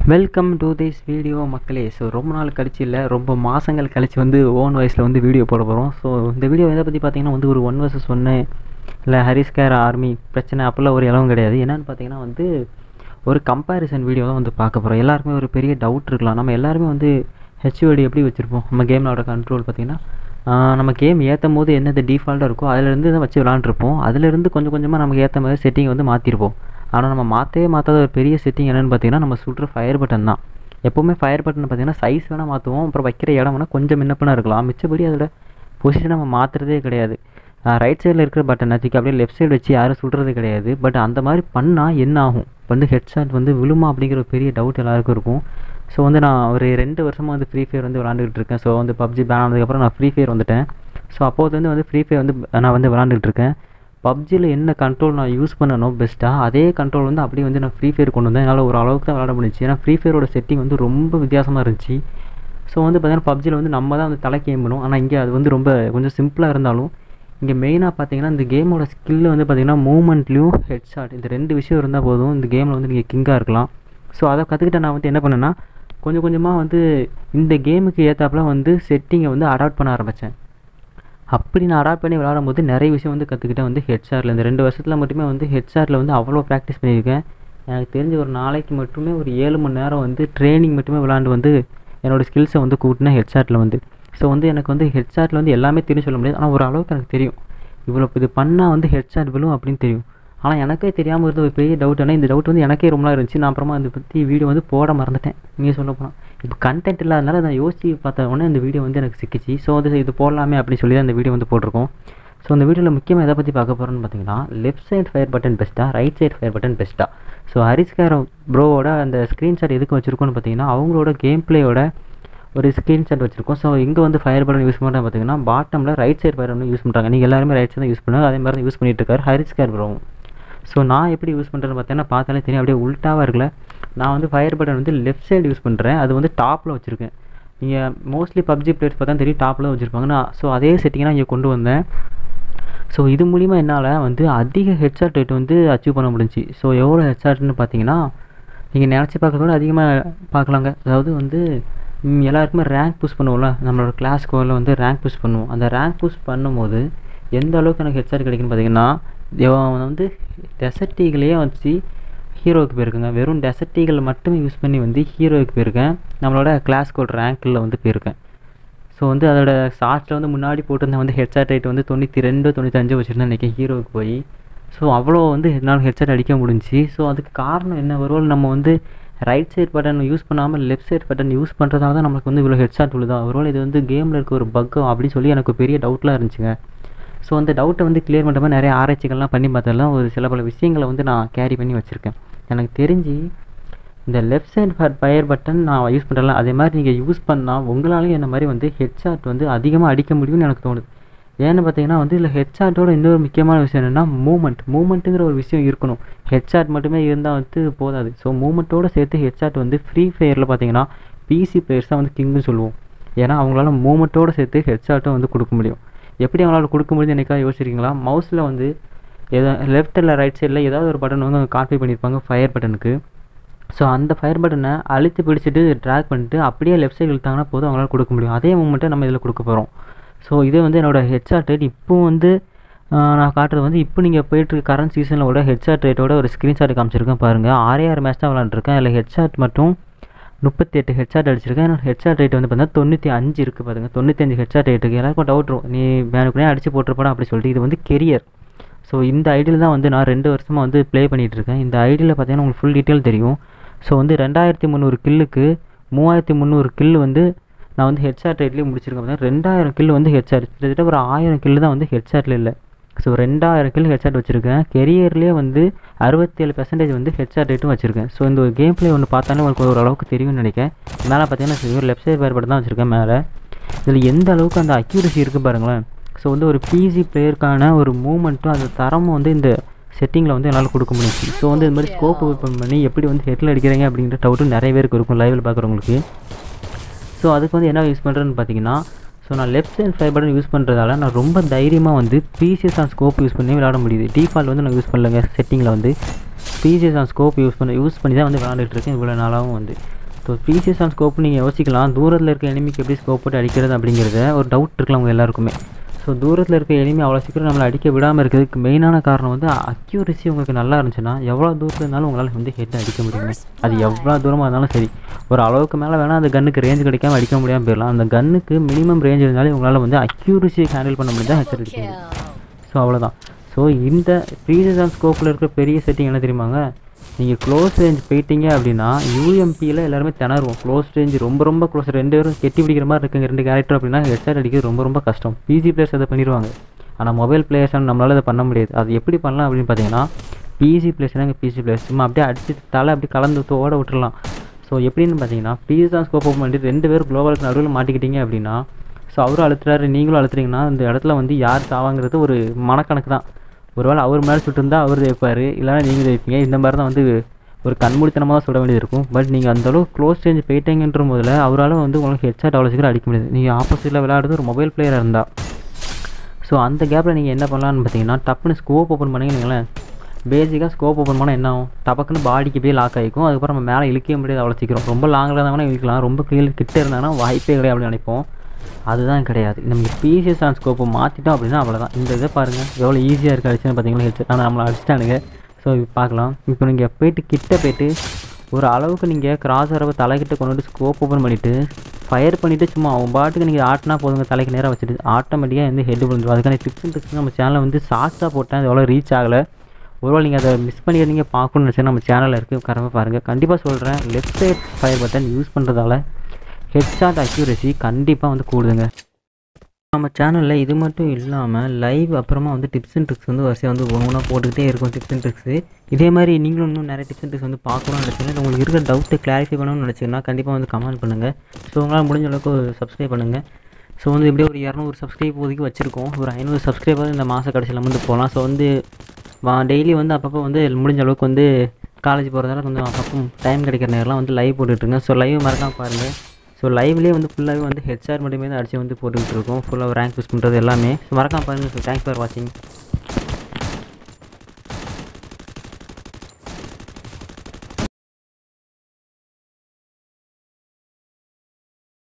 welcome to this video மக்களே so ரொம்ப நாள் கழிச்சு இல்லை ரொம்ப மாதங்கள் கழிச்சு வந்து ஓன் வாய்ஸில் வந்து வீடியோ போட போகிறோம் ஸோ இந்த வீடியோ எதை பற்றி பார்த்தீங்கன்னா வந்து ஒரு ஒன் வர்சஸ் ஒன்று இல்லை ஹரிஸ்கேர் ஆர்மி பிரச்சனை அப்போல்லாம் ஒரு இளவும் கிடையாது என்னென்னு பார்த்தீங்கன்னா வந்து ஒரு கம்பேரிசன் வீடியோ தான் வந்து பார்க்க போகிறோம் எல்லாருக்குமே ஒரு பெரிய டவுட் இருக்கலாம் நம்ம எல்லாருமே வந்து ஹெச்ஓடி எப்படி வச்சுருப்போம் நம்ம கேமோட கண்ட்ரோல் பார்த்தீங்கன்னா ஆஹ் நம்ம கேம் ஏற்றும் போது என்னது டிஃபால்ட்டாக இருக்கோ அதிலேருந்து தான் வச்சு விளாண்டுருப்போம் அதிலேருந்து கொஞ்சம் கொஞ்சமாக நமக்கு ஏற்ற மாதிரி செட்டிங் வந்து மாற்றிருப்போம் ஆனால் நம்ம மாற்றவே மாற்றாத ஒரு பெரிய செட்டிங் என்னென்னு பார்த்தீங்கன்னா நம்ம சுடுற ஃபயர் பட்டன் தான் எப்போவுமே ஃபயர் பட்டன் பார்த்தீங்கன்னா சைஸ் வேணால் மாற்றுவோம் அப்புறம் வைக்கிற இடம் வேணால் கொஞ்சம் முன்னப்பினா இருக்கலாம் மிச்சபடி அதோட பொசிஷன் நம்ம மாற்றுறதே கிடையாது ரைட் சைடில் இருக்கிற பட்டன் தூக்கி அப்படியே லெஃப்ட் சைடு வச்சு யாரும் சுடுறது கிடையாது பட் அந்த மாதிரி பண்ணால் என்ன ஆகும் இப்போ வந்து ஹெட்ஷாட் வந்து விழுமா அப்படிங்கிற ஒரு பெரிய டவுட் எல்லாருக்கும் இருக்கும் ஸோ வந்து நான் ஒரு ரெண்டு வருஷமாக வந்து ஃப்ரீ ஃபயர் வந்து விளாண்டுக்கிட்டு இருக்கேன் ஸோ வந்து பப்ஜி பேன் ஆனதுக்கப்புறம் நான் ஃப்ரீ ஃபயர் வந்துட்டேன் ஸோ அப்போதுலேருந்து வந்து ஃப்ரீ ஃபயர் வந்து நான் வந்து விளாண்டுக்கிட்டு இருக்கேன் பப்ஜியில் என்ன கண்ட்ரோல் நான் யூஸ் பண்ணணும் பெஸ்ட்டாக அதே கண்ட்ரோல் வந்து அப்படியே வந்து நான் ஃப்ரீ ஃபயர் கொண்டு வந்தேன் என்னால் ஒரு அளவுக்கு தான் விளாட முடிஞ்சுச்சு ஏன்னா ஃப்ரீ ஃபயரோட செட்டிங் வந்து ரொம்ப வித்தியாசமாக இருந்துச்சு ஸோ வந்து பார்த்தீங்கன்னா பப்ஜியில் வந்து நம்ம தான் வந்து தலைக்கு aim பண்ணுவோம் ஆனால் இங்கே அது வந்து ரொம்ப கொஞ்சம் சிம்பிளாக இருந்தாலும் இங்கே மெயினாக பார்த்தீங்கன்னா இந்த கேமோட ஸ்கில்லு வந்து பார்த்தீங்கன்னா மூமெண்ட்லேயும் ஹெட் ஷாட் இந்த ரெண்டு விஷயம் இருந்தால் போதும் இந்த கேமில் வந்து நீங்கள் கிங்காக இருக்கலாம் ஸோ அதை கற்றுக்கிட்ட நான் வந்து என்ன பண்ணேன்னா கொஞ்சம் கொஞ்சமாக வந்து இந்த கேமுக்கு ஏற்றாப்புல வந்து செட்டிங்கை வந்து அடாப்ட் பண்ண ஆரம்பித்தேன் அப்படி நான் அடாப்ட் பண்ணி விளாடும் போது நிறைய விஷயம் வந்து கற்றுக்கிட்டேன் வந்து ஹெட்ஷாரில் இந்த ரெண்டு வருஷத்தில் மட்டுமே வந்து ஹெட்ஷாரில் வந்து அவ்வளோ ப்ராக்டிஸ் பண்ணியிருக்கேன் எனக்கு தெரிஞ்ச ஒரு நாளைக்கு மட்டுமே ஒரு ஏழு மணி நேரம் வந்து ட்ரைனிங் மட்டுமே விளாண்டு வந்து என்னோடய ஸ்கில்ஸை வந்து கூட்டினேன் ஹெட்ஷாட்டில் வந்து ஸோ வந்து எனக்கு வந்து ஹெட்ஷாட்டில் வந்து எல்லாமே தெரியும் சொல்ல முடியாது ஆனால் ஒரு அளவுக்கு எனக்கு தெரியும் இவ்வளோ இது பண்ணால் வந்து ஹெட்ஷாட் விழும் அப்படின்னு தெரியும் ஆனால் எனக்கே தெரியாமல் இருந்த ஒரு பெரிய டவுட் ஆனால் இந்த டவுட் வந்து எனக்கே ரொம்ப நாள் இருந்துச்சு நான் அப்புறமா அதை பற்றி வீடியோ வந்து போட மறந்துட்டேன் நீங்கள் சொல்ல போனால் இப்போ கண்டென்ட் இல்லாதனால நான் யோசிச்சு பார்த்த உடனே இந்த வீடியோ வந்து எனக்கு சிக்கிச்சு ஸோ அது இது போடலாமே அப்படின்னு சொல்லி தான் இந்த வீடியோ வந்து போட்டிருக்கோம் ஸோ இந்த வீடியோவில் முக்கியமாக எதை பற்றி பார்க்க போகிறோன்னு பார்த்தீங்கன்னா லெஃப்ட் சைடு ஃபயர் பட்டன் பெஸ்ட்டாக ரைட் சைடு ஃபயர் பட்டன் பெஸ்ட்டாக ஸோ ஹரிஸ்கார ப்ரோவோட அந்த ஸ்க்ரீன்ஷாட் எதுக்கு வச்சுருக்கோன்னு பார்த்தீங்கன்னா அவங்களோட கேம் பிளேயோட ஒரு ஸ்க்ரீன்ஷாட் வச்சிருக்கோம் ஸோ இங்கே வந்து ஃபயர் பட்டன் யூஸ் பண்ணுறது பார்த்தீங்கன்னா பாட்டமில் right side fire button use பண்ணுறாங்க நீங்கள் எல்லாருமே ரைட் சைடு தான் யூஸ் பண்ணுவாங்க அதே மாதிரி தான் யூஸ் பண்ணிட்டு இருக்காரு ஹரிஸ்கார் ப்ரோவும் ஸோ நான் எப்படி யூஸ் பண்ணுறேன்னு பார்த்தீங்கன்னா பார்த்தாலே தெரியும் அப்படியே உல்ட்டாவாக இருக்குல்ல நான் வந்து ஃபயர் பட்டன் வந்து லெஃப்ட் சைடு யூஸ் பண்ணுறேன் அது வந்து டாப்பில் வச்சுருக்கேன் நீங்கள் மோஸ்ட்லி பப்ஜி பிளேயர்ஸ் பார்த்தா தெரியும் டாப்பில் தான் வச்சுருப்பாங்க நான் ஸோ அதே செட்டிங்கை நான் இங்கே கொண்டு வந்தேன் ஸோ இது மூலிமா என்னால் வந்து அதிக ஹெட்ஷாட் ரேட் வந்து அச்சீவ் பண்ண முடிஞ்சுச்சு ஸோ எவ்வளோ ஹெட்ஷாட்னு பார்த்தீங்கன்னா நீங்கள் நினச்சி பார்க்கறதோட அதிகமாக பார்க்கலாங்க அதாவது வந்து ம், எல்லாருக்குமே ரேங்க் புஷ் பண்ணுவோம்ல நம்மளோட கிளாஸ் ஸ்கோரில் வந்து ரேங்க் புஷ் பண்ணுவோம் அந்த ரேங்க் புஷ் பண்ணும்போது எந்த அளவுக்கு எனக்கு ஹெட்ஷாட் கிடைக்குன்னு பார்த்தீங்கன்னா இவன் வந்து டெசர்ட்டிகளையே வச்சு ஹீரோவுக்கு போயிருக்கேங்க வெறும் டெசர்ட்டிகள் மட்டுமே யூஸ் பண்ணி வந்து ஹீரோவுக்கு போயிருக்கேன் நம்மளோட கிளாஸ் கோட் ரேங்க்கில் வந்து போயிருக்கேன் ஸோ வந்து அதோட ஷார்ட்ஸில் வந்து முன்னாடி போட்டிருந்தேன் வந்து ஹெட்ஷாட் ரேட் வந்து தொண்ணூற்றி ரெண்டு தொண்ணூத்தஞ்சு வச்சுருந்தேன் இன்றைக்கி ஹீரோவுக்கு போய் ஸோ அவ்வளோ வந்து என்னால் ஹெட்ஷாட் அடிக்க முடிஞ்சுச்சு ஸோ அதுக்கு காரணம் என்ன ஒருவேளை நம்ம வந்து ரைட் சைடு பட்டன் யூஸ் பண்ணாமல் லெஃப்ட் சைடு பட்டன் யூஸ் பண்ணுறதால தான் நமக்கு வந்து இவ்வளோ ஹெட்ஷாட் விழுதா ஒருவேளை இது வந்து கேமில் இருக்க ஒரு பக்கு அப்படின்னு சொல்லி எனக்கு பெரிய டவுட்லாம் இருந்துச்சுங்க ஸோ அந்த டவுட்டை வந்து கிளியர் பண்ணுற மாதிரி நிறைய ஆராய்ச்சிகள்லாம் பண்ணி பார்த்ததெல்லாம் ஒரு சில பல விஷயங்களை வந்து நான் கேரி பண்ணி வச்சுருக்கேன் எனக்கு தெரிஞ்சு இந்த லெஃப்ட் சைடு ஃபயர் பட்டன் நான் யூஸ் பண்ணுறேன் அதே மாதிரி நீங்கள் யூஸ் பண்ணால் உங்களாலையும் என்ன மாதிரி வந்து ஹெட்ஷாட் வந்து அதிகமாக அடிக்க முடியும்னு எனக்கு தோணுது ஏன்னு பார்த்தீங்கன்னா வந்து இதில் ஹெட்ஷாட்டோட இன்னொரு முக்கியமான விஷயம் என்னென்னா மூமெண்ட் மூமெண்ட்டுங்கிற ஒரு விஷயம் இருக்கணும் ஹெட்ஷாட் மட்டுமே இருந்தால் வந்து போதாது ஸோ மூமெண்ட்டோட சேர்த்து ஹெட்ஷாட் வந்து ஃப்ரீ ஃபயரில் பார்த்தீங்கன்னா பிசி பிளேயர்ஸ் தான் வந்து கிங்னு சொல்லுவோம் ஏன்னா அவங்களால மூமெண்ட்டோட சேர்த்து ஹெட்ஷாட்டும் வந்து கொடுக்க முடியும் எப்படி அவங்களால கொடுக்க முடியும்னு என்னைக்காவது யோசிச்சிருக்கீங்களா மவுஸில் வந்து எதா லெஃப்ட் இல்லை ரைட் சைடில் ஏதாவது ஒரு பட்டன் வந்து கான்ஃபை பண்ணியிருப்பாங்க ஃபயர் பட்டனுக்கு ஸோ அந்த ஃபயர் பட்டனை அழுத்தி பிடிச்சிட்டு ட்ராக் பண்ணிட்டு அப்படியே லெஃப்ட் சைடு இழுத்தாங்கன்னா போதும் அவங்களால கொடுக்க முடியும் அதே மூமெண்ட்டை நம்ம இதில் கொடுக்க போகிறோம் ஸோ இது வந்து என்னோடய ஹெட்ஷாட் ரேட் இப்போ வந்து ஆஹ், நான் காட்டுறது வந்து இப்போ நீங்கள் போயிட்டு கரண்ட் சீசனில் கூட ஹெட்ஷாட் ரேட்டோட ஒரு ஸ்க்ரீன்ஷாட் காமிச்சிருக்கேன் பாருங்கள் ஆறே ஆறு மேட்ச் தான் விளாண்டுருக்கேன் அதில் ஹெட்ஷாட் மட்டும் முப்பத்தி எட்டு ஹெட்ஷாட் அடிச்சிருக்கேன் என்னோட ஹெட்ஷாட் ரேட் வந்து பார்த்தீங்கன்னா தொண்ணூற்றி அஞ்சு இருக்குது பாருங்க தொண்ணூற்றி அஞ்சு ஹெட்ஷாட் ரேட்டுக்கு எல்லாருக்கும் டவுட் வரும் நீ வேணுக்குனே அடிச்சு போட்டிருப்பா அப்படி சொல்லிட்டு இது வந்து கெரியர் ஸோ இந்த ஐடியில் தான் வந்து நான் ரெண்டு வருஷமாக வந்து ப்ளே பண்ணிகிட்டு இருக்கேன் இந்த ஐடியில் பார்த்தீங்கன்னா உங்களுக்கு ஃபுல் டீட்டெயில் தெரியும் ஸோ வந்து ரெண்டாயிரத்தி முந்நூறு கில்லுக்கு மூவாயிரத்தி முந்நூறு கில் வந்து நான் வந்து ஹெட்ஷாட் ரேட்லேயே முடிச்சிருக்கேன் பார்த்தீங்கன்னா ரெண்டாயிரம் கில் வந்து ஹெட்ஷாட் கிட்டத்தட்ட ஒரு ஆயிரம் கில் தான் வந்து ஹெட்ஷாட்டில் இல்லை ஸோ ரெண்டாயிரம் கில் ஹெட்ஷாட் வச்சுருக்கேன் கெரியர்லேயே வந்து அறுபத்தேழு பெர்சன்டேஜ் வந்து ஹெட்ஷாட் ரேட்டும் வச்சுருக்கேன் ஸோ இந்த ஒரு கேம் ப்ளே ஒன்று பார்த்தாலே உங்களுக்கு ஒரு அளவுக்கு தெரியும்னு நினைக்கிறேன் மேலே பார்த்தீங்கன்னா லெஃப்ட் சைடு பயன்பட்டு தான் வச்சுருக்கேன் மேலே இதில் எந்த அளவுக்கு அந்த அக்யூரசி இருக்குது பாருங்களேன் ஸோ வந்து ஒரு பிசி பிளேயருக்கான ஒரு மூமெண்ட்டும் அந்த தரமும் வந்து இந்த செட்டிங்கில் வந்து என்னால் கொடுக்க முடிஞ்சுச்சு ஸோ வந்து இது மாதிரி ஸ்கோப் ஓப்பன் பண்ணி எப்படி வந்து ஹெட்டில் அடிக்கிறீங்க அப்படிங்கிற டவுட்டும் நிறைய பேருக்கு இருக்கும் லைவில் பார்க்குறவங்களுக்கு ஸோ அதுக்கு வந்து என்ன யூஸ் பண்ணுறேன்னு பார்த்தீங்கன்னா ஸோ நான் left side fire button use பண்ணுறதால நான் ரொம்ப தைரியமாக வந்து பிசிஎஸ் ஆன் ஸ்கோப் யூஸ் பண்ணி விளையாட முடியுது டிஃபால்ட் வந்து நான் யூஸ் பண்ணலங்க செட்டிங்கில் வந்து ப்ரீசியஸ் ஆன் ஸ்கோப் யூஸ் பண்ணி யூஸ் பண்ணி தான் வந்து விளாண்டுட்டு இருக்கேன் இவ்வளோ நாளாகவும் வந்து ஸோ ப்ரீசியஸ் ஆன் ஸ்கோப் நீங்கள் யோசிக்கலாம் தூரத்தில் இருக்க எனிமிக்கு எப்படி ஸ்கோப் போட்டு அடிக்கிறது அப்படிங்கிறத ஒரு டவுட் இருக்கலாம் அவங்க எல்லாருக்குமே ஸோ தூரத்தில் இருக்க எனிமி அவ்வளோ சீக்கிரம் நம்மளை அடிக்க விடாமல் இருக்கிறதுக்கு மெயினான காரணம் வந்து அக்யூரசி உங்களுக்கு நல்லா இருந்துச்சுன்னா எவ்வளோ தூரத்தில் இருந்தாலும் உங்களால் வந்து ஹெட் அடிக்க முடியுங்க அது எவ்வளோ தூரமாக இருந்தாலும் சரி ஒரு அளவுக்கு மேலே வேணால் அந்த கன்னுக்கு ரேஞ்ச் கிடைக்காம அடிக்க முடியாமல் போயிடலாம் அந்த கன்னுக்கு மினிமம் ரேஞ்ச் இருந்தாலே உங்களால் வந்து அக்யூரசி ஹேண்டில் பண்ண முடிஞ்சா ஹெட் அடிக்க முடியும் ஸோ அவ்வளோதான் ஸோ இந்த ப்ரீசியஸ் ஆன் ஸ்கோப்பில் இருக்கிற பெரிய செட்டிங் என்ன தெரியுமாங்க நீங்கள் க்ளோஸ் ரேஞ்ச் போயிட்டீங்க அப்படின்னா யூஎம்பியில் எல்லாருமே திணறுவோம் க்ளோஸ் ரேஞ்ச் ரொம்ப ரொம்ப க்ளோஸ் ரெண்டு பேரும் கெட்டி பிடிக்கிற மாதிரி இருக்குங்க ரெண்டு கேரக்டர் அப்படின்னா ஹெட்செட் அடிக்கிறது ரொம்ப ரொம்ப கஷ்டம் பிசி பிளேயர்ஸ் அதை பண்ணிடுவாங்க ஆனால் மொபைல் பிளேயர்ஸ் நம்மளால் அதை பண்ண முடியாது அது எப்படி பண்ணலாம் அப்படின்னு பார்த்தீங்கன்னா பிசி பிளேயர்ஸ்னாங்க பிசி பிளேயர்ஸ் சும்மா அப்படியே அடிச்சு தலை அப்படி கலந்து ஓட விட்டுறலாம் ஸோ எப்படின்னு பார்த்தீங்கன்னா ப்ளீஸ் தான் ஸ்கோப் ஓப்பன் பண்ணிட்டு ரெண்டு பேரும் குளோபலுக்கு நடுவில் மாட்டிக்கிட்டீங்க அப்படின்னா ஸோ அவரும் அழுத்துறாரு நீங்களும் அழுத்துறீங்கன்னா இந்த இடத்துல வந்து யார் சாவாங்கிறது ஒரு மனக்கணக்கு தான் ஒருவேளை அவர் மேலே சுட்டிருந்தா அவர் ஜெயிப்பார் இல்லைன்னா நீங்கள் ஜெயிப்பீங்க இந்த மாதிரி தான் வந்து ஒரு கண்மூடித்தனமாக தான் சுட வேண்டியது இருக்கும் பட் நீங்கள் அந்தளவு க்ளோஸ் ரேஞ்ச் போயிட்டீங்கன்ற போதில் அவரால் வந்து உங்களுக்கு ஹெட்ஷாட் அவ்வளோ சீக்கிரம் அடிக்க முடியாது நீங்கள் ஆப்போசிட்டில் விளையாடுறது ஒரு மொபைல் பிளேயராக இருந்தால் ஸோ அந்த கேப்பில் நீங்கள் என்ன பண்ணலான்னு பார்த்தீங்கன்னா டப்புன்னு ஸ்கோப் ஓப்பன் பண்ணிங்களேன் பேசிக்காக ஸ்கோப் ஓப்பன் பண்ணால் என்ன ஆகும் டபக்குன்னு பாடிக்கு போய் லாக் ஆகிக்கும் அதுக்கப்புறம் நம்ம மேலே இழுக்கவே முடியாது அவ்வளோ சீக்கிரம் ரொம்ப லாங்கில் இருந்தாங்கன்னா இழுக்கலாம் ரொம்ப கீழே கிட்ட இருந்தாங்கன்னா வாய்ப்பே கிடையாது அப்படின்னு நினைப்போம் அதுதான் கிடையாது நம்ம பிசிஎஸ் ஆன் ஸ்கோப்பை மாற்றிட்டோம் அப்படின்னா அவ்வளோதான் இந்த இதை பாருங்கள் எவ்வளோ ஈஸியாக இருக்குது அடிச்சுன்னு பார்த்தீங்களா ஹெட்செட் ஆனால் நம்மளை அடிச்சிட்டானுங்க ஸோ பார்க்கலாம் இப்போ நீங்கள் போயிட்டு கிட்ட போயிட்டு ஒரு அளவுக்கு நீங்கள் கிராஸ் வரவை தலைக்கிட்ட கொண்டு வந்து ஸ்கோப் ஓப்பன் பண்ணிவிட்டு ஃபயர் பண்ணிவிட்டு சும்மா அவன் பாட்டுக்கு நீங்கள் ஆட்டினா போதுங்க தலைக்கு நேராக வச்சுட்டு ஆட்டோமேட்டிக்காக வந்து ஹெட் விழுந்துடும் அதுக்கான டிப்ஸ் அண்ட் ட்ரிக்ஸ் நம்ம சேனலில் வந்து ஷார்ட்ஸாக போட்டேன் அது எவ்வளோ ரீச் ஆகலை ஒருவேளை நீங்கள் அதை மிஸ் பண்ணியிருந்தீங்க பார்க்கணும்னு நினச்சா நம்ம சேனலில் இருக்குது கரமாக பாருங்கள் கண்டிப்பாக சொல்கிறேன் left side fire button use பண்ணுறதால ஹெட்ஷாட் அக்யூரசி கண்டிப்பாக வந்து கூடுதுங்க நம்ம சேனலில் இது மட்டும் இல்லாமல் லைவ் அப்புறமா வந்து டிப்ஸ் அண்ட் ட்ரிக்ஸ் வந்து வரிசையாக வந்து ஒன்று ஒன்றா போட்டுக்கிட்டே இருக்கும் டிப்ஸ் அண்ட் ட்ரிக்ஸு இதே மாதிரி நீங்களும் இன்னும் நிறைய டிப்ஸ் அண்ட் ட்ரிக்ஸ் வந்து பார்க்கணும்னு நினச்சிங்கன்னா இல்லை உங்களுக்கு இருக்கிற டவுட்டை கிளாரிஃபை பண்ணணும்னு நினச்சிங்கன்னா கண்டிப்பாக வந்து கமெண்ட் பண்ணுங்கள் ஸோ உங்களால் முடிஞ்ச அளவுக்கு சப்ஸ்கிரைப் பண்ணுங்கள் ஸோ வந்து எப்படியும் ஒரு இரநூறு சப்ஸ்கிரைப் ஒதுக்கி வச்சுருக்கோம் ஒரு ஐநூறு சப்ஸ்கிரைபர் இந்த மாத கடைசியில் வந்து போகலாம் ஸோ வந்து வா டெய்லி வந்து அப்பப்போ வந்து முடிஞ்ச அளவுக்கு வந்து காலேஜ் போகிறதால கொஞ்சம் அப்பப்போ டைம் கிடைக்கிற நேரம்லாம் வந்து லைவ் போட்டுட்ருங்க ஸோ லைவ் மறக்காம பாருங்கள் ஸோ லைவ்லேயே வந்து ஃபுல்லாகவே வந்து ஹெச்ஆர் மட்டுமே தான் அடிச்சு வந்து போட்டுக்கிட்டு இருக்கோம் ஃபுல்லாக ரேங்க் யூஸ் பண்ணுறது எல்லாமே ஸோ மறக்காம பாருங்கள் ஸோ தேங்க்ஸ் ஃபார் வாட்சிங்